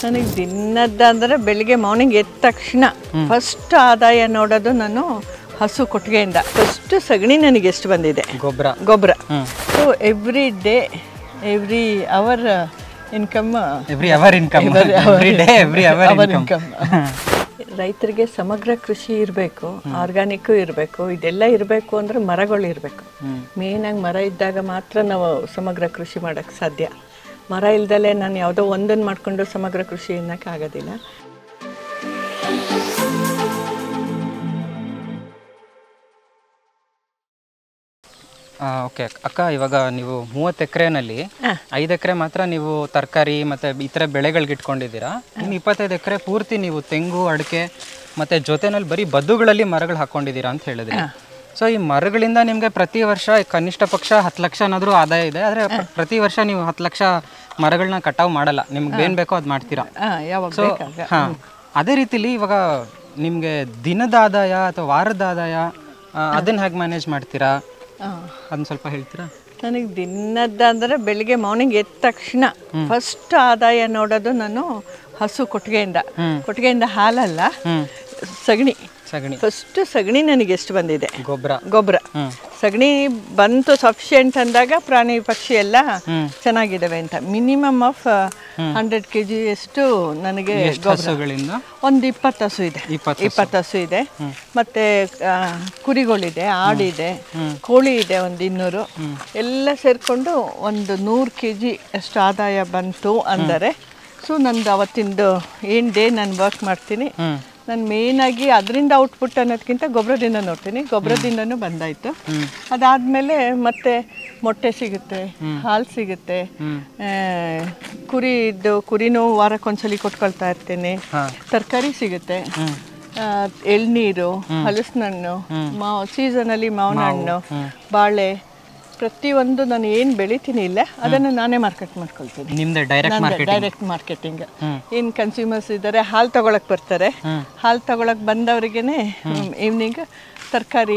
ನನಗೆ ದಿನದಂದ್ರೆ ಬೆಳಿಗ್ಗೆ ಮಾರ್ನಿಂಗ್ ಎದ್ದ ತಕ್ಷಣ ಫಸ್ಟ್ ಆದಾಯ ನೋಡೋದು ನಾನು ಹಸು ಕೊಟ್ಟಿಗೆಯಿಂದ ಫಸ್ಟ್ ಸಗಣಿ ನನಗೆ ಎಷ್ಟು ಬಂದಿದೆ ಗೊಬ್ಬರ ಗೊಬ್ಬರ so every day every hour income every hour income every day every hour income ರೈತರಿಗೆ ಸಮಗ್ರ ಕೃಷಿ ಇರಬೇಕು ಆರ್ಗ್ಯಾನಿಕ್ಕು ಇರಬೇಕು ಇದೆಲ್ಲ ಇರಬೇಕು ಅಂದರೆ ಮರಗಳು ಇರಬೇಕು ಮೇಯ್ನಾಗಿ ಮರ ಇದ್ದಾಗ ಮಾತ್ರ ನಾವು ಸಮಗ್ರ ಕೃಷಿ ಮಾಡೋಕ್ಕೆ ಸಾಧ್ಯ ಮರ ಇಲ್ದಲೆ ನಾನು ಯಾವುದೋ ಒಂದನ್ನು ಮಾಡ್ಕೊಂಡು ಸಮಗ್ರ ಕೃಷಿ ಅನ್ನೋಕ್ಕೆ ಆಗೋದಿಲ್ಲ ಓಕೆ ಅಕ್ಕ ಇವಾಗ ನೀವು ಮೂವತ್ತು ಎಕರೆನಲ್ಲಿ ಐದು ಎಕರೆ ಮಾತ್ರ ನೀವು ತರಕಾರಿ ಮತ್ತೆ ಇತರ ಬೆಳೆಗಳಿಗೆ ಇಟ್ಕೊಂಡಿದ್ದೀರಾ ಇನ್ನು ಇಪ್ಪತ್ತೈದು ಎಕರೆ ಪೂರ್ತಿ ನೀವು ತೆಂಗು ಅಡಿಕೆ ಮತ್ತೆ ಜೊತೆನಲ್ಲಿ ಬರೀ ಬದುಗಳಲ್ಲಿ ಮರಗಳು ಹಾಕೊಂಡಿದ್ದೀರಾ ಅಂತ ಹೇಳಿದ್ರಿ ಸೊ ಈ ಮರಗಳಿಂದ ನಿಮಗೆ ಪ್ರತಿ ವರ್ಷ ಕನಿಷ್ಠ ಪಕ್ಷ ಹತ್ತು ಲಕ್ಷ ಅನ್ನೋದ್ರೂ ಆದಾಯ ಇದೆ ಆದರೆ ಪ್ರತಿ ವರ್ಷ ನೀವು ಹತ್ತು ಲಕ್ಷ ಮರಗಳನ್ನ ಕಟಾವು ಮಾಡಲ್ಲ ನಿಮ್ಗೆ ಏನು ಬೇಕೋ ಅದು ಮಾಡ್ತೀರಾ ಹಾಂ ಯಾವಾಗ ಸೊ ಬೇಕಾಗ ಹಾ ಅದೇ ರೀತಿಲಿ ಇವಾಗ ನಿಮಗೆ ದಿನದ ಆದಾಯ ಅಥವಾ ವಾರದ ಆದಾಯ ಆ, ಅದನ್ನ ಹೇಗೆ ಮ್ಯಾನೇಜ್ ಮಾಡ್ತೀರಾ ಹಾಂ ಅದನ್ನ ಸ್ವಲ್ಪ ಹೇಳ್ತೀರಾ ನನಗೆ ದಿನದಂದ್ರೆ ಬೆಳಿಗ್ಗೆ ಮಾರ್ನಿಂಗ್ ಎದ್ದ ತಕ್ಷಣ ಫಸ್ಟ್ ಆದಾಯ ನೋಡೋದು ನಾನು ಹಸು ಕೊಟ್ಟಿಗೆಯಿಂದ ಕೊಟ್ಟಿಗೆಯಿಂದ ಹಾಲಲ್ಲ ಸಗಣಿ ಸಗಣಿ ಫಸ್ಟ್ ಸಗಣಿ ನನಗೆ ಎಷ್ಟು ಬಂದಿದೆ ಗೊಬ್ಬರ ಗೊಬ್ಬರ ಸಗಣಿ ಬಂತು ಸಫಿಷಿಯೆಂಟ್ ಅಂದಾಗ ಪ್ರಾಣಿ ಪಕ್ಷಿ ಎಲ್ಲ ಚೆನ್ನಾಗಿದ್ದಾವೆ ಅಂತ minimum of hundred K G ಅಷ್ಟು ನನಗೆ ಹಸುಗಳಿಂದ ಒಂದು ಇಪ್ಪತ್ತು ಹಸು ಇದೆ ಇಪ್ಪತ್ತು ಇಪ್ಪತ್ತು ಹಸು ಇದೆ ಮತ್ತೆ ಆ, ಕುರಿಗಳಿದೆ ಆಡಿದೆ ಕೋಳಿ ಇದೆ ಒಂದು ಇನ್ನೂರು ಎಲ್ಲ ಸೇರಿಕೊಂಡು ಒಂದು ನೂರು ಕೆ ಜಿ ಅಷ್ಟು ಆದಾಯ ಬಂತು ಅಂದರೆ ಸೊ ನಂದು ಅವತ್ತಿಂದು ಏನು ಡೇ ನಾನು ವರ್ಕ್ ಮಾಡ್ತೀನಿ ನಾನು ಮೇಯ್ನಾಗಿ ಅದರಿಂದ ಔಟ್ಪುಟ್ ಅನ್ನೋದಕ್ಕಿಂತ ಗೊಬ್ಬರದಿಂದ ನೋಡ್ತೀನಿ ಗೊಬ್ಬರದಿಂದನೂ ಬಂದಾಯಿತು ಅದಾದಮೇಲೆ ಮತ್ತೆ ಮೊಟ್ಟೆ ಸಿಗುತ್ತೆ ಹಾಲು ಸಿಗುತ್ತೆ ಆ, ಕುರಿದು ಕುರಿನೂ ವಾರಕ್ಕೊಂದ್ಸಲಿ ಕೊಟ್ಕೊಳ್ತಾ ಇರ್ತೀನಿ ತರಕಾರಿ ಸಿಗುತ್ತೆ ಆ, ಎಳ್ನೀರು ಹಲಸಿನ ಹಣ್ಣು ಮಾವು ಸೀಸನಲ್ಲಿ ಮಾವಿನ ಹಣ್ಣು ಬಾಳೆ ಪ್ರತಿಯೊಂದು ನಾನು ಏನು ಬೆಳಿತೀನಿ ಇಲ್ಲ ಅದನ್ನು ನಾನೇ ಮಾರ್ಕೆಟ್ ಮಾಡ್ಕೊಳ್ತೀನಿ ನಿಮ್ದೆ ಡೈರೆಕ್ಟ್ ಮಾರ್ಕೆಟ್ ಡೈರೆಕ್ಟ್ ಮಾರ್ಕೆಟಿಂಗ್ ಏನು ಕನ್ಸ್ಯೂಮರ್ಸ್ ಇದ್ದಾರೆ ಹಾಲು ತಗೊಳಕ್ ಬರ್ತಾರೆ ಹಾಲು ತಗೊಳಕ್ ಬಂದವ್ರಿಗೇನೆ ಈವ್ನಿಂಗ್ ತರಕಾರಿ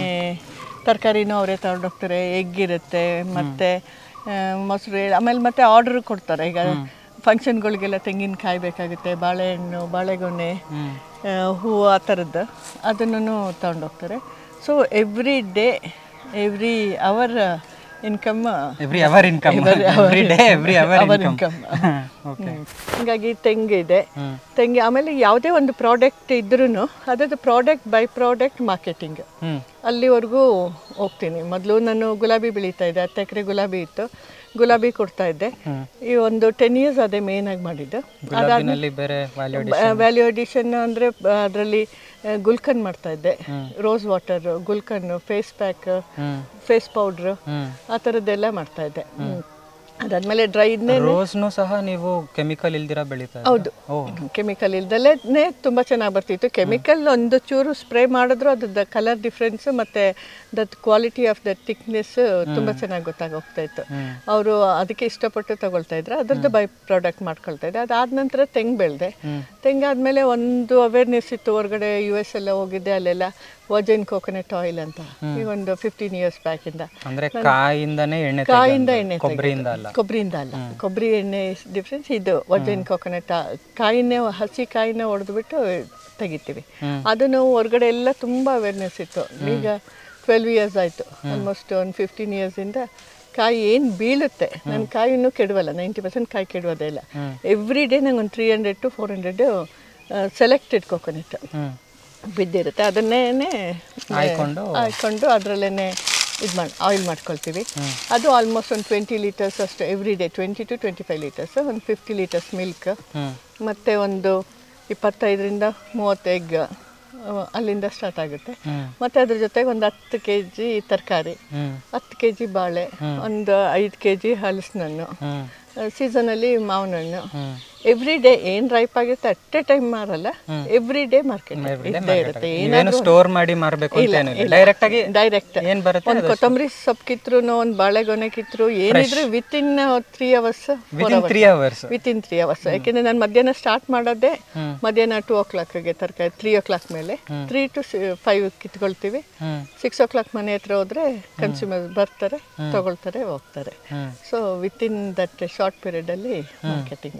ತರಕಾರಿನೂ ಅವರೇ ತಗೊಂಡೋಗ್ತಾರೆ ಎಗ್ ಇರುತ್ತೆ ಮತ್ತು ಮೊಸರು ಆಮೇಲೆ ಮತ್ತೆ ಆರ್ಡರ್ ಕೊಡ್ತಾರೆ ಈಗ ಫಂಕ್ಷನ್ಗಳಿಗೆಲ್ಲ ತೆಂಗಿನಕಾಯಿ ಬೇಕಾಗುತ್ತೆ ಬಾಳೆಹಣ್ಣು ಬಾಳೆಗೊನೆ ಆ, ಹೂವು ಆ ಥರದ್ದು ಅದನ್ನು ತಗೊಂಡೋಗ್ತಾರೆ so every day every hour income every hour income every day every hour income okay ಹಾಗಾಗಿ ತೆಂಗಿದೆ ತೆಂಗಿ ಆಮೇಲೆ ಯಾವುದೇ ಒಂದು ಪ್ರಾಡಕ್ಟ್ ಇದ್ರೂ ಅದರದ್ದು product by product marketing hmm ಅಲ್ಲಿವರೆಗೂ ಹೋಗ್ತೀನಿ ಮೊದಲು ನಾನು ಗುಲಾಬಿ ಬೆಳೀತಾ ಇದ್ದೆ ಹತ್ತು ಎಕರೆ ಗುಲಾಬಿ ಇತ್ತು ಗುಲಾಬಿ ಕೊಡ್ತಾ ಇದ್ದೆ ಈ ಒಂದು ಟೆನ್ ಇಯರ್ಸ್ ಅದೇ ಮೇನ್ ಆಗಿ ಮಾಡಿದ್ದು ಗುಲಾಬಿನಲ್ಲಿ ಬೇರೆ ವ್ಯಾಲ್ಯೂ ವ್ಯಾಲ್ಯೂ ಅಡಿಷನ್ ಅಂದರೆ ಅದರಲ್ಲಿ ಗುಲ್ಕನ್ ಮಾಡ್ತಾ ಇದ್ದೆ ರೋಸ್ ವಾಟರ್ ಗುಲ್ಕನ್ ಫೇಸ್ ಪ್ಯಾಕ್ ಫೇಸ್ ಪೌಡ್ರು ಆ ಥರದ್ದೆಲ್ಲ ಮಾಡ್ತಾ ಇದ್ದೆ ಹ್ಮ್. ಅದಾದ್ಮೇಲೆ ಡ್ರೈಡ್ನೇ ರೋಸ್ನು ಸಹ ನೀವು ಕೆಮಿಕಲ್ ಇಲ್ದಿರ ಬೆಳೀತಾ ಇದ್ದೀರಾ? ಹೌದು ಓ ಕೆಮಿಕಲ್ ಇಲ್ದಲೇ ತುಂಬ ಚೆನ್ನಾಗಿ ಬರ್ತಿತ್ತು ಕೆಮಿಕಲ್ ಒಂದು ಚೂರು ಸ್ಪ್ರೇ ಮಾಡಿದ್ರು ಅದ್ರದ್ದು ಕಲರ್ ಡಿಫ್ರೆನ್ಸ್ ಮತ್ತು that quality of the thickness ತುಂಬ ಚೆನ್ನಾಗಿ ಗೊತ್ತಾಗೋಗ್ತಾ ಇತ್ತು ಅವರು ಅದಕ್ಕೆ ಇಷ್ಟಪಟ್ಟು ತಗೊಳ್ತಾ ಇದ್ರು ಅದ್ರದ್ದು ಬೈ ಪ್ರಾಡಕ್ಟ್ ಮಾಡ್ಕೊಳ್ತಾ ಇದ್ದೆ ಅದಾದ ನಂತರ ತೆಂಗು ಬೆಳೆದೆ ತೆಂಗಾದ್ಮೇಲೆ ಒಂದು ಅವೇರ್ನೆಸ್ ಇತ್ತು ಹೊರಗಡೆ ಯು ಎಸ್ ಎಲ್ಲ ಹೋಗಿದ್ದೆ ಅಲ್ಲೆಲ್ಲ ವರ್ಜಿನ್ ಕೋಕೋನಟ್ ಆಯಿಲ್ ಅಂತ ಈ ಒಂದು ಫಿಫ್ಟೀನ್ ಇಯರ್ಸ್ ಬ್ಯಾಕಿಂದ ಅಂದ್ರೆ ಕಾಯಿಂದನೇ ಎಣ್ಣೆ ಕಾಯಿಂದ ಎಣ್ಣೆ ಕೊಬ್ಬರಿಯಿಂದ ಅಲ್ಲ ಕೊಬ್ಬರಿಯಿಂದ ಅಲ್ಲ ಕೊಬ್ಬರಿ ಎಣ್ಣೆ ಡಿಫ್ರೆನ್ಸ್ ಇದು ವರ್ಜಿನ್ ಕೋಕೋನಟ್ ಕಾಯಿನೇ ಹಸಿ ಕಾಯಿನ ಹೊಡೆದ್ಬಿಟ್ಟು ತೆಗಿತೀವಿ ಅದನ್ನು ಹೊರಗಡೆ ಎಲ್ಲ ತುಂಬ ಅವೇರ್ನೆಸ್ ಇತ್ತು ಈಗ ಟ್ವೆಲ್ವ್ ಇಯರ್ಸ್ ಆಯಿತು ಆಲ್ಮೋಸ್ಟ್ ಒಂದು ಫಿಫ್ಟೀನ್ ಇಯರ್ಸಿಂದ ಕಾಯಿ ಏನು ಬೀಳುತ್ತೆ ನನ್ನ ಕಾಯಿ ಇನ್ನೂ ಕೆಡವಲ್ಲ ನೈಂಟಿ ಪರ್ಸೆಂಟ್ ಕಾಯಿ ಕೆಡೋದೇ ಇಲ್ಲ ಎವ್ರಿ ಡೇ ನಂಗೆ ಒಂದು three hundred to four hundred selected coconut hmm ಬಿದ್ದಿರುತ್ತೆ ಅದನ್ನೇ ಹಾಯ್ಕೊಂಡು ಹಾಕೊಂಡು ಅದರಲ್ಲೇ ಇದು ಮಾಡಿ ಆಯಿಲ್ ಮಾಡ್ಕೊಳ್ತೀವಿ ಅದು ಆಲ್ಮೋಸ್ಟ್ ಒಂದು ಟ್ವೆಂಟಿ ಲೀಟರ್ಸ್ ಅಷ್ಟು every day twenty to twenty five litres ಒಂದು ಫಿಫ್ಟಿ ಲೀಟರ್ಸ್ ಮಿಲ್ಕ್ ಹ್ಮ್ ಮತ್ತು ಒಂದು ಇಪ್ಪತ್ತೈದರಿಂದ ಮೂವತ್ತು ಎಗ್ ಅಲ್ಲಿಂದ ಸ್ಟಾರ್ಟ್ ಆಗುತ್ತೆ ಹ್ಮ್. ಮತ್ತು ಅದ್ರ ಜೊತೆಗೆ ಒಂದು ಹತ್ತು ಕೆ ಜಿ ತರಕಾರಿ ಹ್ಮ್ ಹತ್ತು ಕೆ ಜಿ ಬಾಳೆ ಒಂದು ಐದು ಕೆ ಜಿ ಹಲಸಿನ ಹಣ್ಣು ಹ್ಮ್ ಸೀಸನಲ್ಲಿ ಮಾವಿನ ಹಣ್ಣು ಹ್ಮ್ ಎವ್ರಿ ಡೇ ಏನು ರೈಪ್ ಆಗಿರುತ್ತೆ ಅಟ್ ಎ ಟೈಮ್ ಮಾರಲ್ಲ ಎವ್ರಿ ಡೇ ಮಾರ್ಕೆಟ್ ಇದ್ದೇ ಇರುತ್ತೆ ನೀವೇನು ಸ್ಟೋರ್ ಮಾಡಿ ಮಾರ್ಬೇಕು ಅಂತ ಏನಿಲ್ಲ ಡೈರೆಕ್ಟ್ ಆಗಿ ಡೈರೆಕ್ಟ್ ಏನ್ ಬರುತ್ತೆ ಒಂದು ಕೊತ್ತಂಬರಿ ಸೊಪ್ಪು ಕಿತ್ರು ಒಂದು ಬಾಳೆಗೊನೆ ಕಿತ್ರು ಏನಿದ್ರು within three hours within three hours within three hours ಯಾಕೆಂದ್ರೆ ನಾನು ಮಧ್ಯಾಹ್ನ ಸ್ಟಾರ್ಟ್ ಮಾಡೋದೇ ಮಧ್ಯಾಹ್ನ ಟೂ ಓ ಕ್ಲಾಕ್ಗೆ ತರಕಾರಿ ತ್ರೀ ಓ ಕ್ಲಾಕ್ ಮೇಲೆ ತ್ರೀ ಟು ಫೈವ್ ಕಿತ್ಕೊಳ್ತೀವಿ ಹ್ಮ್ ಸಿಕ್ಸ್ ಓ ಕ್ಲಾಕ್ ಮನೆ ಹತ್ರ ಹೋದ್ರೆ ಕನ್ಸ್ಯೂಮರ್ ಬರ್ತಾರೆ ತಗೊಳ್ತಾರೆ ಹೋಗ್ತಾರೆ hmm so within that short period ಅಲ್ಲಿ ಮಾರ್ಕೆಟಿಂಗ್ ಹೋಗುತ್ತೆ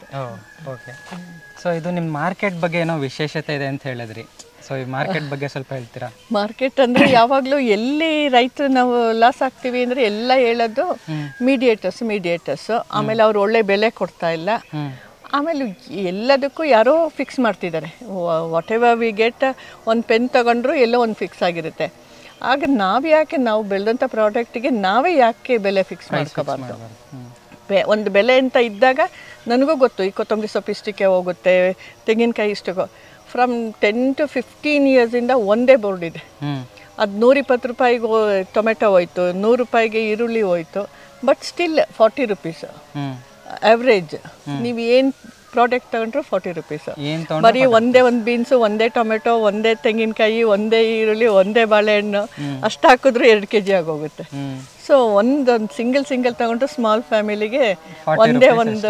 ಓಕೆ ಸೊ ಇದು ನಿಮ್ಮ ಮಾರ್ಕೆಟ್ ಬಗ್ಗೆ ಏನೋ ವಿಶೇಷತೆ ಇದೆ ಅಂತ ಹೇಳಿದ್ರಿ ಸೊ ಈ ಮಾರ್ಕೆಟ್ ಬಗ್ಗೆ ಸ್ವಲ್ಪ ಹೇಳ್ತೀರಾ ಮಾರ್ಕೆಟ್ ಅಂದ್ರೆ ಯಾವಾಗಲೂ ಎಲ್ಲಿ ರೈತರು ನಾವು ಲಾಸ್ ಆಗ್ತೀವಿ ಅಂದ್ರೆ ಎಲ್ಲ ಹೇಳೋದು ಮೀಡಿಯೇಟರ್ಸ್ ಮೀಡಿಯೇಟರ್ಸ್ ಆಮೇಲೆ ಅವ್ರು ಒಳ್ಳೆ ಬೆಲೆ ಕೊಡ್ತಾ ಇಲ್ಲ ಹ್ಮ್ ಆಮೇಲೆ ಎಲ್ಲದಕ್ಕೂ ಯಾರೋ ಫಿಕ್ಸ್ ಮಾಡ್ತಿದ್ದಾರೆ ವಾಟ್ ಎವರ್ ವಿ ಗೆಟ್ ಒಂದು ಪೆನ್ ತಗೊಂಡ್ರು ಎಲ್ಲೋ ಒಂದು ಫಿಕ್ಸ್ ಆಗಿರುತ್ತೆ ಆಗ ನಾವು ಯಾಕೆ ನಾವು ಬೆಳೆದಂಥ ಪ್ರಾಡಕ್ಟಿಗೆ ನಾವೇ ಯಾಕೆ ಬೆಲೆ ಫಿಕ್ಸ್ ಮಾಡ್ಕೋಬಾರ್ದು ಹ್ಮ್ ಬೆ ಒಂದು ಬೆಲೆ ಅಂತ ಇದ್ದಾಗ ನನಗೂ ಗೊತ್ತು ಈ ಕೊತ್ತಂಬರಿ ಸೊಪ್ಪು ಇಷ್ಟಕ್ಕೆ ಹೋಗುತ್ತೆ ತೆಂಗಿನಕಾಯಿ ಇಷ್ಟಕ್ಕೋ ಫ್ರಮ್ ಟೆನ್ ಟು ಫಿಫ್ಟೀನ್ ಇಯರ್ಸಿಂದ ಒಂದೇ ಬೋರ್ಡ್ ಇದೆ ಹ್ಮ್ ಅದು ನೂರಿಪ್ಪತ್ತು ರೂಪಾಯಿಗೆ ಹೋ- ಟೊಮೆಟೊ ಹೋಯ್ತು ನೂರು ರೂಪಾಯಿಗೆ ಈರುಳ್ಳಿ ಹೋಯ್ತು but still forty rupees hmm average ನೀವು ಏನು ಪ್ರಾಡಕ್ಟ್ ತಗೊಂಡ್ರು ಫಾರ್ಟಿ ರುಪೀಸ್ ಏನ್ ತಗೊಂಡ್ ಬರೀ ಒಂದೇ ಒಂದು ಬೀನ್ಸು ಒಂದೇ ಟೊಮೆಟೊ ಒಂದೇ ತೆಂಗಿನಕಾಯಿ ಒಂದೇ ಈರುಳ್ಳಿ ಒಂದೇ ಬಾಳೆಹಣ್ಣು ಅಷ್ಟು ಹಾಕಿದ್ರು ಎರಡು ಕೆ ಜಿ ಆಗೋಗುತ್ತೆ ಹ್ಮ್ ಸೊ ಒಂದೊಂದು ಸಿಂಗಲ್ ಸಿಂಗಲ್ ತಗೊಂಡ್ರು ಸ್ಮಾಲ್ ಫ್ಯಾಮಿಲಿಗೆ ಒಂದೇ ಒಂದು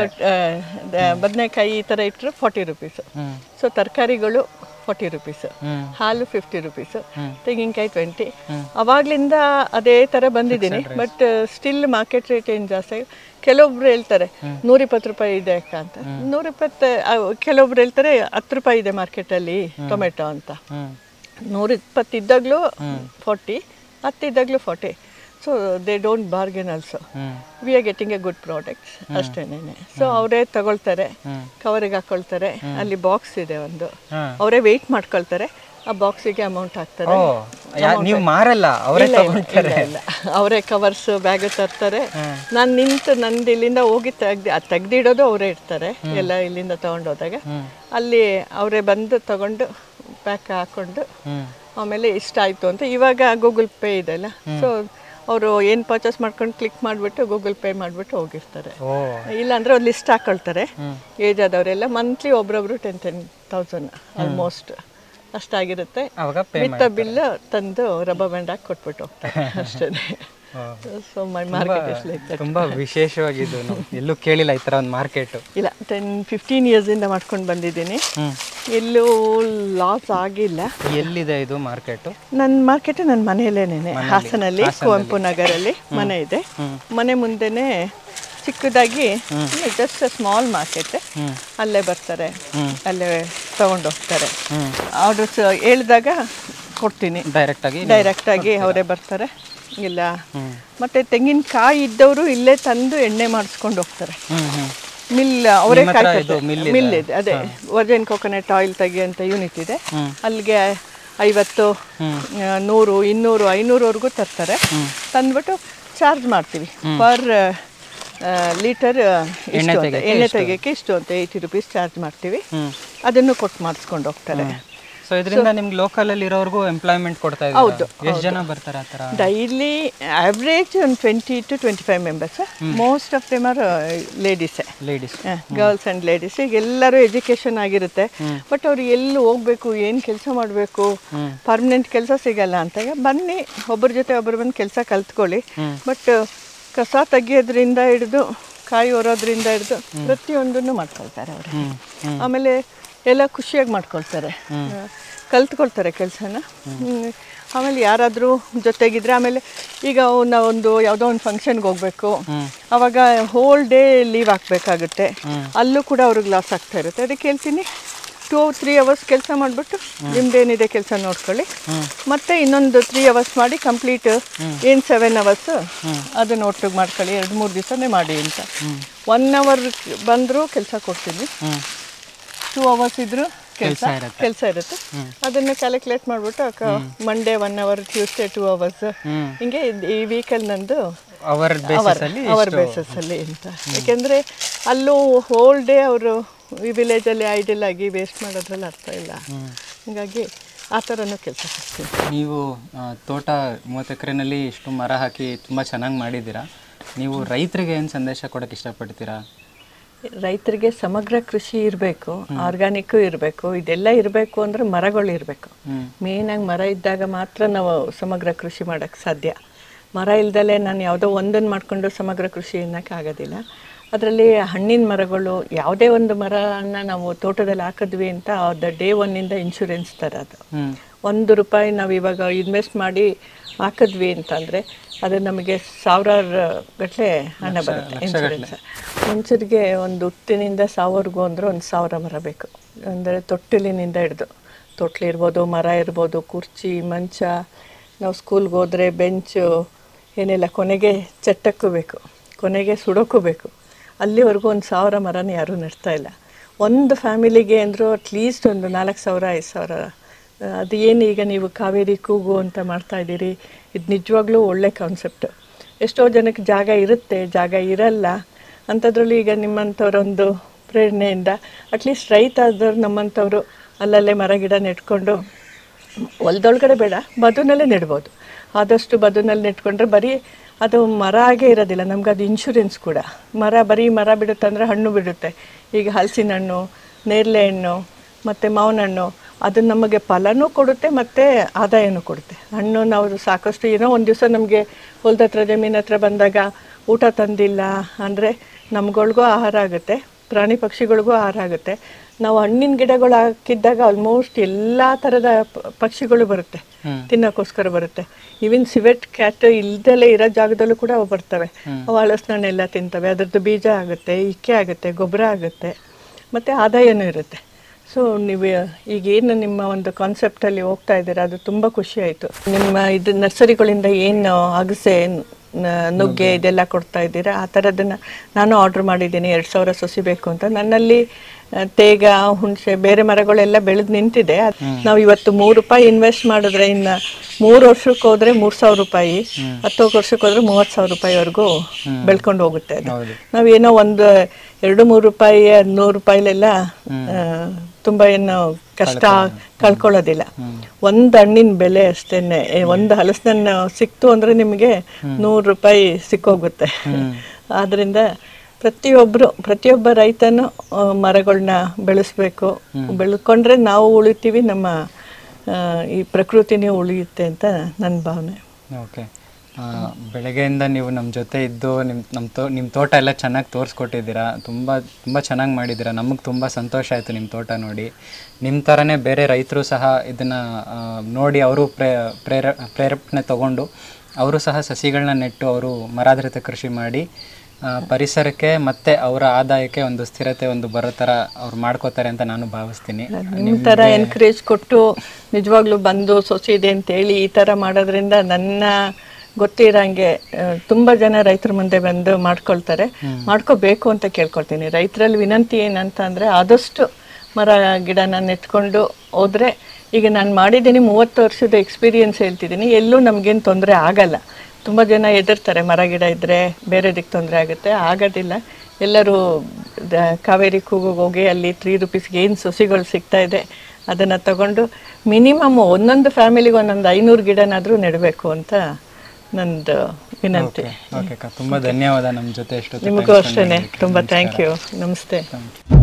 ಬದನೆಕಾಯಿ ಈ ಥರ ಇಟ್ಟರು ಫಾರ್ಟಿ ರುಪೀಸು ಹ್ಮ್ ಸೊ ತರಕಾರಿಗಳು ಫಾರ್ಟಿ ರುಪೀಸು ಹ್ಮ್ ಹಾಲು ಫಿಫ್ಟಿ ರುಪೀಸು ತೆಂಗಿನಕಾಯಿ ಟ್ವೆಂಟಿ ಅವಾಗ್ಲಿಂದ ಅದೇ ಥರ ಬಂದಿದ್ದೀನಿ ಬಟ್ ಸ್ಟಿಲ್ ಮಾರ್ಕೆಟ್ ರೇಟ್ ಏನು ಜಾಸ್ತಿ ಆಗಿ ಕೆಲವೊಬ್ರು ಹೇಳ್ತಾರೆ ನೂರಿಪ್ಪತ್ತು ರೂಪಾಯಿ ಇದೆ ಅಕ್ಕ ಅಂತ ನೂರಿಪ್ಪತ್ತು ಅವ್- ಕೆಲವೊಬ್ರು ಹೇಳ್ತಾರೆ ಹತ್ತು ರೂಪಾಯಿ ಇದೆ ಮಾರ್ಕೆಟಲ್ಲಿ ಟೊಮೆಟೊ ಅಂತ ಹ್ಮ್ ನೂರಿಪ್ಪತ್ತು ಇದ್ದಾಗಲೂ ಫಾರ್ಟಿ ಹತ್ತಿದ್ದಾಗಲೂ forty so they don't bargain also hmm we are getting a good products ಅಷ್ಟೇನೆ ಸೊ ಅವರೇ ತಗೊಳ್ತಾರೆ ಕವರಿಗೆ ಹಾಕೊಳ್ತಾರೆ ಅಲ್ಲಿ ಬಾಕ್ಸ್ ಇದೆ ಒಂದು ಹಾ. ಅವರೇ ವೆಯ್ಟ್ ಮಾಡ್ಕೊಳ್ತಾರೆ ಆ ಬಾಕ್ಸಿಗೆ ಅಮೌಂಟ್ ಹಾಕ್ತಾರೆ ಓ ಯಾ- ನೀವು ಮಾರಲ್ಲ ಅವರೇ ತಗೊಂಡ್ತಾರೆ ಇಲ್ಲ ಅವರೇ ಕವರ್ಸ್ ಬ್ಯಾಗ್ ತರ್ತಾರೆ ನಾನು ನಿಂತು ನಂದು ಇಲ್ಲಿಂದ ಹೋಗಿ ತೆಗ್ದು ಅದು ತೆಗ್ದಿಡೋದು ಅವರೇ ಇರ್ತಾರೆ ಎಲ್ಲ ಇಲ್ಲಿಂದ ತಗೊಂಡೋದಾಗ ಅಲ್ಲಿ ಅವರೇ ಬಂದು ತಗೊಂಡು ಪ್ಯಾಕ್ ಹಾಕೊಂಡು ಹ್ಮ್ ಆಮೇಲೆ ಇಷ್ಟ ಆಯಿತು ಅಂತ ಇವಾಗ ಗೂಗಲ್ ಪೇ ಇದೆಲ್ಲ ಸೊ ಅವರು ಏನು ಪರ್ಚೇಸ್ ಮಾಡ್ಕೊಂಡು ಕ್ಲಿಕ್ ಮಾಡಿಬಿಟ್ಟು ಗೂಗಲ್ ಪೇ ಮಾಡಿಬಿಟ್ಟು ಹೋಗಿರ್ತಾರೆ ಓ ಇಲ್ಲಾಂದ್ರೆ ಒಂದು ಲಿಸ್ಟ್ ಹಾಕೊಳ್ತಾರೆ ಏಜ್ ಆದವರೆಲ್ಲ ಮಂತ್ಲಿ ಒಬ್ರೊಬ್ರು ಟೆನ್ ಟೆನ್ ತೌಸಂಡ್ ಆಲ್ಮೋಸ್ಟ್ ಅಷ್ಟಾಗಿರುತ್ತೆ ಅವಾಗ ಪೇ ಮಿತ್ತ ಬಿಲ್ ತಂದು ರಬ್ಬರ್ ಬ್ಯಾಂಡ್ ಹಾಕಿ ಕೊಟ್ಬಿಟ್ಟು ಹೋಗ್ತಾರೆ ಅಷ್ಟೇ so my market is like ತುಂಬಾ ವಿಶೇಷವಾಗಿದ್ದು ನಾವು ಎಲ್ಲೂ ಕೇಳಿಲ್ಲ ಈ ತರ ಒಂದು ಮಾರ್ಕೆಟ್ ಇಲ್ಲ ಟೆನ್ ಫಿಫ್ಟೀನ್ ಇಯರ್ಸಿಂದ ಮಾಡ್ಕೊಂಡು ಬಂದಿದ್ದೀನಿ ಹ್ಮ್ ಎಲ್ಲೂ ಲಾಸ್ ಆಗಿಲ್ಲ ಎಲ್ಲಿದೆ ಇದು ಮಾರ್ಕೆಟ್ ನನ್ನ ಮಾರ್ಕೆಟ್ ನನ್ನ ಮನೆಯಲ್ಲೇನೆ ಹಾಸನಲ್ಲಿ ಕುವೆಂಪು ನಗರಲ್ಲಿ ಮನೆ ಇದೆ ಮನೆ ಮುಂದೆನೆ ಚಿಕ್ಕದಾಗಿ ಜಸ್ಟ್ ಸ್ಮಾಲ್ ಮಾರ್ಕೆಟ್ ಹ್ಮ್. ಅಲ್ಲೇ ಬರ್ತಾರೆ ಅಲ್ಲೇ ತಗೊಂಡು ಹೋಗ್ತಾರೆ ಹ್ಮ್ ಆರ್ಡರ್ಸ್ ಹೇಳಿದಾಗ ಕೊಡ್ತೀನಿ ಡೈರೆಕ್ಟ್ ಆಗಿ ಡೈರೆಕ್ಟ್ ಆಗಿ ಅವರೇ ಬರ್ತಾರೆ ಇಲ್ಲ ಮತ್ತೆ ತೆಂಗಿನಕಾಯಿ ಇದ್ದವರು ಇಲ್ಲೇ ತಂದು ಎಣ್ಣೆ ಮಾಡಿಸ್ಕೊಂಡು ಹೋಗ್ತಾರೆ ಹ್ಮ್ ಹ್ಮ್ ಮಿಲ್ ಅವರೇ ನಿಮ್ಮ ಹತ್ರ ಕಾಯ್ತಾರೆ ಇದು mill ಇದೆ? ಮಿಲ್ ಇದೆ ಅದೇ ವರ್ಜಿನ್ ಕೋಕೋನಟ್ ಆಯಿಲ್ ತೆಗಿಯೋಂಥ ಯೂನಿಟ್ ಇದೆ ಅಲ್ಲಿಗೆ ಐವತ್ತು ಆ, ನೂರು ಇನ್ನೂರು ಐನೂರವರೆಗೂ ತರ್ತಾರೆ ತಂದ್ಬಿಟ್ಟು ಚಾರ್ಜ್ ಮಾಡ್ತೀವಿ ಪರ್ ಲೀಟರ್ ಎಣ್ಣೆ ಇಷ್ಟು ಅಂತ ತೆಗಿಯಕ್ಕೆ ಎಣ್ಣೆ ತೆಗಿಯೋಕ್ಕೆ ಇಷ್ಟು ಅಂತ ಏಯ್ಟಿ ರುಪೀಸ್ ಚಾರ್ಜ್ ಮಾಡ್ತೀವಿ ಹ್ಮ್ ಅದನ್ನು ಕೊಟ್ಟು ಮಾಡಿಸ್ಕೊಂಡು ಹೋಗ್ತಾರೆ ಸೊ ಇದರಿಂದ ನಿಮ್ಗೆ ಲೋಕಲ್ ಅಲ್ಲಿ ಇರೋರ್ಗೂ ಎಂಪ್ಲಾಯ್ಮೆಂಟ್ ಕೊಡ್ತಾ ಇದ್ದಾರೆ ಎಷ್ಟು ಜನ ಬರ್ತಾರೆ ಆ ಥರ ಡೈಲಿ ಆವ್ರೇಜ್ ಒಂದು twenty to twenty five members most of them are ಲೇಡೀಸೇ ಲೇಡೀಸ್ ಗರ್ಲ್ಸ್ ಆ್ಯಂಡ್ ಲೇಡೀಸ್ ಈಗ ಎಲ್ಲರೂ ಎಜುಕೇಷನ್ ಆಗಿರುತ್ತೆ ಬಟ್ ಅವ್ರು ಎಲ್ಲಿ ಹೋಗ್ಬೇಕು ಏನು ಕೆಲಸ ಮಾಡಬೇಕು ಪರ್ಮನೆಂಟ್ ಕೆಲಸ ಸಿಗಲ್ಲ ಅಂತಾಗ ಬನ್ನಿ ಒಬ್ಬರ ಜೊತೆ ಒಬ್ಬರು ಬಂದು ಕೆಲಸ ಕಲ್ತ್ಕೊಳ್ಳಿ ಬಟ್ ಕಸ ತೆಗಿಯೋದ್ರಿಂದ ಹಿಡಿದು ಕಾಯಿ ಹೊರೋದ್ರಿಂದ ಹಿಡಿದು ಪ್ರತಿಯೊಂದನ್ನು ಮಾಡ್ಕೊಳ್ತಾರೆ ಅವರು ಆಮೇಲೆ ಎಲ್ಲ ಖುಷಿಯಾಗಿ ಮಾಡ್ಕೊಳ್ತಾರೆ ಕಲ್ತ್ಕೊಳ್ತಾರೆ ಕೆಲಸನ ಆಮೇಲೆ ಯಾರಾದರೂ ಜೊತೆಗಿದ್ರೆ ಆಮೇಲೆ ಈಗ ನಾವು ಒಂದು ಯಾವುದೋ ಒಂದು ಫಂಕ್ಷನ್ಗೆ ಹೋಗ್ಬೇಕು ಅವಾಗ ಹೋಲ್ ಡೇ ಲೀವ್ ಹಾಕ್ಬೇಕಾಗುತ್ತೆ ಅಲ್ಲೂ ಕೂಡ ಅವ್ರಿಗೆ ಲಾಸ್ ಆಗ್ತಾ ಇರುತ್ತೆ ಅದಕ್ಕೆ ಹೇಳ್ತೀನಿ ಟೂ ತ್ರೀ ಅವರ್ಸ್ ಕೆಲಸ ಮಾಡಿಬಿಟ್ಟು ನಿಮ್ದೇನಿದೆ ಕೆಲಸ ನೋಡ್ಕೊಳ್ಳಿ ಮತ್ತೆ ಇನ್ನೊಂದು ತ್ರೀ ಅವರ್ಸ್ ಮಾಡಿ ಕಂಪ್ಲೀಟ್ ಏನು ಸೆವೆನ್ ಅವರ್ಸ್ ಅದನ್ನ ಒಟ್ಟಿಗೆ ಮಾಡ್ಕೊಳ್ಳಿ ಎರಡು ಮೂರು ದಿವಸನೇ ಮಾಡಿ ಅಂತ ಒನ್ ಅವರ್ ಬಂದರೂ ಕೆಲಸ ಕೊಡ್ತೀನಿ ಟೂ ಅವರ್ಸ್ ಇದ್ರು ಕೆಲಸ ಇರುತ್ತೆ. ಕೆಲಸ ಇರುತ್ತೆ ಅದನ್ನ ಕ್ಯಾಲ್ಕುಲೇಟ್ ಮಾಡ್ಬಿಟ್ಟು ಅಕ್ಕ Monday one hour Tuesday two hours hmm ಹಿಂಗೆ ಇದ್- ಈ ವೀಕಲ್ ನಂದು ಅವರ್ ಬೇಸಿಸ್ ಅಲ್ಲಿ ಅವರ್ ಬೇಸಸ್ ಅಲ್ಲಿ ಅಂತ ಯಾಕೆಂದ್ರೆ ಅಲ್ಲೂ ಹೋಲ್ ಡೇ ಅವರು ಈ ವಿಲೇಜಲ್ಲಿ ಐಡಲ್ ಆಗಿ ವೇಸ್ಟ್ ಮಾಡೋದ್ರಲ್ಲಿ ಅರ್ಥ ಇಲ್ಲ ಹಿಂಗಾಗಿ ಆ ಥರನೂ ಕೆಲಸ ಮಾಡ್ತೀನಿ ನೀವು ಆ, ತೋಟ ಮೂವತ್ತು ಎಕರೆನಲ್ಲಿ ಇಷ್ಟು ಮರ ಹಾಕಿ ತುಂಬ ಚೆನ್ನಾಗಿ ಮಾಡಿದ್ದೀರಾ ನೀವು ರೈತರಿಗೆ ಏನು ಸಂದೇಶ ಕೊಡೋಕೆ ಇಷ್ಟಪಡ್ತೀರಾ ರೈತರಿಗೆ ಸಮಗ್ರ ಕೃಷಿ ಇರಬೇಕು ಆರ್ಗ್ಯಾನಿಕ್ಕು ಇರಬೇಕು ಇದೆಲ್ಲ ಇರಬೇಕು ಅಂದ್ರೆ ಮರಗಳು ಇರಬೇಕು ಹ್ಮ್. ಮೇಯ್ನಾಗಿ ಮರ ಇದ್ದಾಗ ಮಾತ್ರ ನಾವು ಸಮಗ್ರ ಕೃಷಿ ಮಾಡೋಕ್ಕೆ ಸಾಧ್ಯ ಮರ ಇಲ್ದಲೆ ನಾನು ಯಾವುದೋ ಒಂದನ್ನು ಮಾಡ್ಕೊಂಡು ಸಮಗ್ರ ಕೃಷಿ ಅನ್ನೋಕ್ಕೆ ಆಗೋದಿಲ್ಲ ಅದರಲ್ಲಿ ಹಣ್ಣಿನ ಮರಗಳು ಯಾವುದೇ ಒಂದು ಮರನ ನಾವು ತೋಟದಲ್ಲಿ ಹಾಕಿದ್ವಿ ಅಂತ ದ ಡೇ ಒನ್ನಿಂದ ಇನ್ಶೂರೆನ್ಸ್ ತರೋದು ಹ್ಮ್ ಒಂದು ರೂಪಾಯಿ ನಾವು ಇವಾಗ ಇನ್ವೆಸ್ಟ್ ಮಾಡಿ ಹಾಕಿದ್ವಿ ಅಂತಂದರೆ ಅದು ನಮಗೆ ಸಾವಿರಾರು ಗಟ್ಟಲೆ ಹಣ ಬರುತ್ತೆ ಇನ್ಶೂರೆನ್ಸ್ ಮನುಷ್ಯರಿಗೆ ಒಂದು ಹುಟ್ಟಿನಿಂದ ಸಾವಿರವರೆಗೂ ಅಂದರೆ ಒಂದು ಸಾವಿರ ಮರ ಬೇಕು ಅಂದರೆ ತೊಟ್ಟಿಲಿನಿಂದ ಹಿಡ್ದು ತೊಟ್ಲಿರ್ಬೋದು ಮರ ಇರ್ಬೋದು ಕುರ್ಚಿ ಮಂಚ ನಾವು ಸ್ಕೂಲ್ಗೆ ಹೋದರೆ ಬೆಂಚು ಏನಿಲ್ಲ ಕೊನೆಗೆ ಚಟ್ಟಕ್ಕೂ ಬೇಕು ಕೊನೆಗೆ ಸುಡೋಕ್ಕೂ ಬೇಕು ಅಲ್ಲಿವರೆಗೂ ಒಂದು ಸಾವಿರ ಮರನ ಯಾರೂ ನೆಡ್ತಾ ಇಲ್ಲ ಒಂದು ಫ್ಯಾಮಿಲಿಗೆ ಅಂದರೂ ಅಟ್ಲೀಸ್ಟ್ ಒಂದು ನಾಲ್ಕು ಸಾವಿರ ಐದು ಸಾವಿರ ಆ, ಅದು ಏನು ಈಗ ನೀವು ಕಾವೇರಿ ಕೂಗು ಅಂತ ಮಾಡ್ತಾ ಇದ್ದೀರಿ ಇದು ನಿಜವಾಗ್ಲೂ ಒಳ್ಳೆ ಕಾನ್ಸೆಪ್ಟು ಎಷ್ಟೋ ಜನಕ್ಕೆ ಜಾಗ ಇರುತ್ತೆ ಜಾಗ ಇರಲ್ಲ ಅಂಥದ್ರಲ್ಲಿ ಈಗ ನಿಮ್ಮಂಥವ್ರೊಂದು ಪ್ರೇರಣೆಯಿಂದ ಅಟ್ಲೀಸ್ಟ್ ರೈತ ಆದವ್ರು ನಮ್ಮಂಥವ್ರು ಅಲ್ಲಲ್ಲೇ ಮರ ಗಿಡ ನೆಟ್ಕೊಂಡು ಹೊಲ್ದೊಳಗಡೆ ಬೇಡ ಬದುನಲ್ಲೇ ನೆಡ್ಬೋದು ಆದಷ್ಟು ಬದುನಲ್ಲಿ ನೆಟ್ಕೊಂಡ್ರೆ ಬರೀ ಅದು ಮರ ಆಗೇ ಇರೋದಿಲ್ಲ ನಮ್ಗೆ ಅದು ಇನ್ಶೂರೆನ್ಸ್ ಕೂಡ ಮರ ಬರೀ ಮರ ಬಿಡುತ್ತೆ ಅಂದರೆ ಹಣ್ಣು ಬಿಡುತ್ತೆ ಈಗ ಹಲಸಿನ ಹಣ್ಣು ನೇರಳೆ ಹಣ್ಣು ಮತ್ತು ಮಾವಿನ ಹಣ್ಣು ಅದು ನಮಗೆ ಫಲನೂ ಕೊಡುತ್ತೆ ಮತ್ತು ಆದಾಯನೂ ಕೊಡುತ್ತೆ ಹಣ್ಣು ನಾವು ಸಾಕಷ್ಟು ಏನೋ ಒಂದು ದಿವಸ ನಮಗೆ ಹೊಲ್ದ ಹತ್ರ ಜಮೀನ್ ಹತ್ರ ಬಂದಾಗ ಊಟ ತಂದಿಲ್ಲ ಅಂದರೆ ನಮ್ಗಳ್ಗೂ ಆಹಾರ ಆಗುತ್ತೆ ಪ್ರಾಣಿ ಪಕ್ಷಿಗಳಿಗೂ ಆಹಾರ ಆಗುತ್ತೆ ನಾವು ಹಣ್ಣಿನ ಗಿಡಗಳು ಹಾಕಿದ್ದಾಗ ಆಲ್ಮೋಸ್ಟ್ ಎಲ್ಲ ಥರದ ಪ- ಪಕ್ಷಿಗಳು ಬರುತ್ತೆ ತಿನ್ನೋಕ್ಕೋಸ್ಕರ ಬರುತ್ತೆ ಈವನ್ ಸಿವೆಟ್ ಕ್ಯಾಟ್ ಇಲ್ದಲೇ ಇರೋ ಜಾಗದಲ್ಲೂ ಕೂಡ ಅವು ಬರ್ತವೆ ಅವು ಹಲಸಿನಣ್ಣೆಲ್ಲ ತಿಂತವೆ ಅದ್ರದ್ದು ಬೀಜ ಆಗುತ್ತೆ ಇಕ್ಕೆ ಆಗುತ್ತೆ ಗೊಬ್ಬರ ಆಗುತ್ತೆ ಮತ್ತು ಆದಾಯನೂ ಇರುತ್ತೆ ಸೊ ನೀವು ಈಗೇನು ನಿಮ್ಮ ಒಂದು ಕಾನ್ಸೆಪ್ಟಲ್ಲಿ ಹೋಗ್ತಾ ಇದ್ದೀರಾ ಅದು ತುಂಬ ಖುಷಿ ಆಯಿತು ನಿಮ್ಮ ಇದು ನರ್ಸರಿಗಳಿಂದ ಏನು ಅಗಸೆ ನ- ನುಗ್ಗೆ ಇದೆಲ್ಲ ಕೊಡ್ತಾ ಇದ್ದೀರಾ ಆ ಥರದನ್ನ ನಾನು ಆರ್ಡ್ರ್ ಮಾಡಿದ್ದೀನಿ ಎರಡು ಸಾವಿರ ಸೊಸಿ ಬೇಕು ಅಂತ ನನ್ನಲ್ಲಿ ಆ, ತೇಗ ಹುಣಸೆ ಬೇರೆ ಮರಗಳೆಲ್ಲ ಬೆಳೆದು ನಿಂತಿದೆ ಅದ್- ನಾವು ಇವತ್ತು ಮೂರು ರೂಪಾಯಿ ಇನ್ವೆಸ್ಟ್ ಮಾಡಿದ್ರೆ ಇನ್ನು ಮೂರು ವರ್ಷಕ್ಕೆ ಹೋದ್ರೆ ಮೂರು ಸಾವಿರ ರೂಪಾಯಿ ಹತ್ತು ವರ್ಷಕ್ಕೆ ಹೋದ್ರೆ ಮೂವತ್ತು ಸಾವಿರ ರೂಪಾಯಿವರೆಗೂ ಬೆಳ್ಕೊಂಡು ಹೋಗುತ್ತೆ ಅದು ಹೌದು ನಾವೇನೋ ಒಂದು ಎರಡು ಮೂರು ರೂಪಾಯಿ ನೂರು ರೂಪಾಯಿಲೆಲ್ಲ ಆ, ತುಂಬ ಏನು ಕಷ್ಟ ಕಳ್ಕೊಳ್ಳೋದಿಲ್ಲ ಒಂದು ಹಣ್ಣಿನ ಬೆಲೆ ಅಷ್ಟೇನೆ ಏ, ಒಂದು ಹಲಸಿನ ಸಿಕ್ತು ಅಂದ್ರೆ ನಿಮಗೆ ನೂರು ರೂಪಾಯಿ ಸಿಕ್ಕೋಗುತ್ತೆ ಆದ್ರಿಂದ ಪ್ರತಿಯೊಬ್ಬರು ಪ್ರತಿಯೊಬ್ಬ ರೈತನು ಆ, ಮರಗಳನ್ನ ಬೆಳೆಸ್ಬೇಕು ಬೆಳ್ಕೊಂಡ್ರೆ ನಾವು ಉಳಿತೀವಿ ನಮ್ಮ ಆ, ಈ ಪ್ರಕೃತಿನೇ ಉಳಿಯುತ್ತೆ ಅಂತ ನನ್ನ ಭಾವನೆ ಓಕೆ ಬೆಳಗ್ಗೆಯಿಂದ ನೀವು ನಮ್ಮ ಜೊತೆ ಇದ್ದು ನಿಮ್ಮ ನಮ್ಮ ತೋ ನಿಮ್ಮ ತೋಟ ಎಲ್ಲ ಚೆನ್ನಾಗಿ ತೋರಿಸ್ಕೊಟ್ಟಿದ್ದೀರಾ ತುಂಬ ತುಂಬ ಚೆನ್ನಾಗಿ ಮಾಡಿದ್ದೀರಾ ನಮಗೆ ತುಂಬ ಸಂತೋಷ ಆಯಿತು ನಿಮ್ಮ ತೋಟ ನೋಡಿ ನಿಮ್ಮ ಥರನೇ ಬೇರೆ ರೈತರು ಸಹ ಇದನ್ನು ನೋಡಿ ಅವರು ಪ್ರೇ ಪ್ರೇರ ಪ್ರೇರೇಪಣೆ ತಗೊಂಡು ಅವರು ಸಹ ಸಸಿಗಳನ್ನ ನೆಟ್ಟು ಅವರು ಮರಾಧಾರಿತ ಕೃಷಿ ಮಾಡಿ ಆ, ಪರಿಸರಕ್ಕೆ ಮತ್ತು ಅವರ ಆದಾಯಕ್ಕೆ ಒಂದು ಸ್ಥಿರತೆ ಒಂದು ಬರೋ ಥರ ಅವ್ರು ಮಾಡ್ಕೋತಾರೆ ಅಂತ ನಾನು ಭಾವಿಸ್ತೀನಿ ನಿಮ್ಮ ಥರ ಎನ್ಕರೇಜ್ ಕೊಟ್ಟು ನಿಜವಾಗ್ಲೂ ಬಂದು ಸೊಸೆ ಇದೆ ಅಂತೇಳಿ ಈ ಥರ ಮಾಡೋದ್ರಿಂದ ನನ್ನ ಗೊತ್ತಿರಂಗೆ ಆ, ತುಂಬ ಜನ ರೈತರ ಮುಂದೆ ಬಂದು ಮಾಡ್ಕೊಳ್ತಾರೆ ಮಾಡ್ಕೋಬೇಕು ಅಂತ ಕೇಳ್ಕೊಳ್ತೀನಿ ರೈತರಲ್ಲಿ ವಿನಂತಿ ಏನಂತ ಅಂದರೆ ಆದಷ್ಟು ಮರ ಗಿಡನ ನೆಟ್ಕೊಂಡು ಹೋದರೆ ಈಗ ನಾನು ಮಾಡಿದ್ದೀನಿ ಮೂವತ್ತು ವರ್ಷದ ಎಕ್ಸ್ಪೀರಿಯನ್ಸ್ ಹೇಳ್ತಿದ್ದೀನಿ ಎಲ್ಲೂ ನಮಗೇನು ತೊಂದರೆ ಆಗಲ್ಲ ತುಂಬ ಜನ ಹೆದರ್ತಾರೆ ಮರ ಗಿಡ ಇದ್ದರೆ ಬೇರೆದಕ್ಕೆ ತೊಂದರೆ ಆಗುತ್ತೆ ಆಗೋದಿಲ್ಲ ಎಲ್ಲರೂ ದ- ಕಾವೇರಿ ಕೂಗಿಗೆ ಹೋಗಿ ಅಲ್ಲಿ ತ್ರೀ ರುಪೀಸ್ಗೆ ಏನು ಸೊಸಿಗಳು ಸಿಗ್ತಾ ಇದೆ ಅದನ್ನು ತಗೊಂಡು ಮಿನಿಮಮ್ ಒಂದೊಂದು ಫ್ಯಾಮಿಲಿಗೆ ಒಂದೊಂದು ಐನೂರು ಗಿಡನಾದರೂ ನೆಡಬೇಕು ಅಂತ ನಂದು ವಿನಂತಿ ಓಕೆ ಅಕ್ಕ ತುಂಬ ಧನ್ಯವಾದ ನಮ್ಮ ಜೊತೆ ಎಷ್ಟು ನಿಮಗೂ ಅಷ್ಟೇ ತುಂಬ ಥ್ಯಾಂಕ್ ಯು ನಮಸ್ತೆ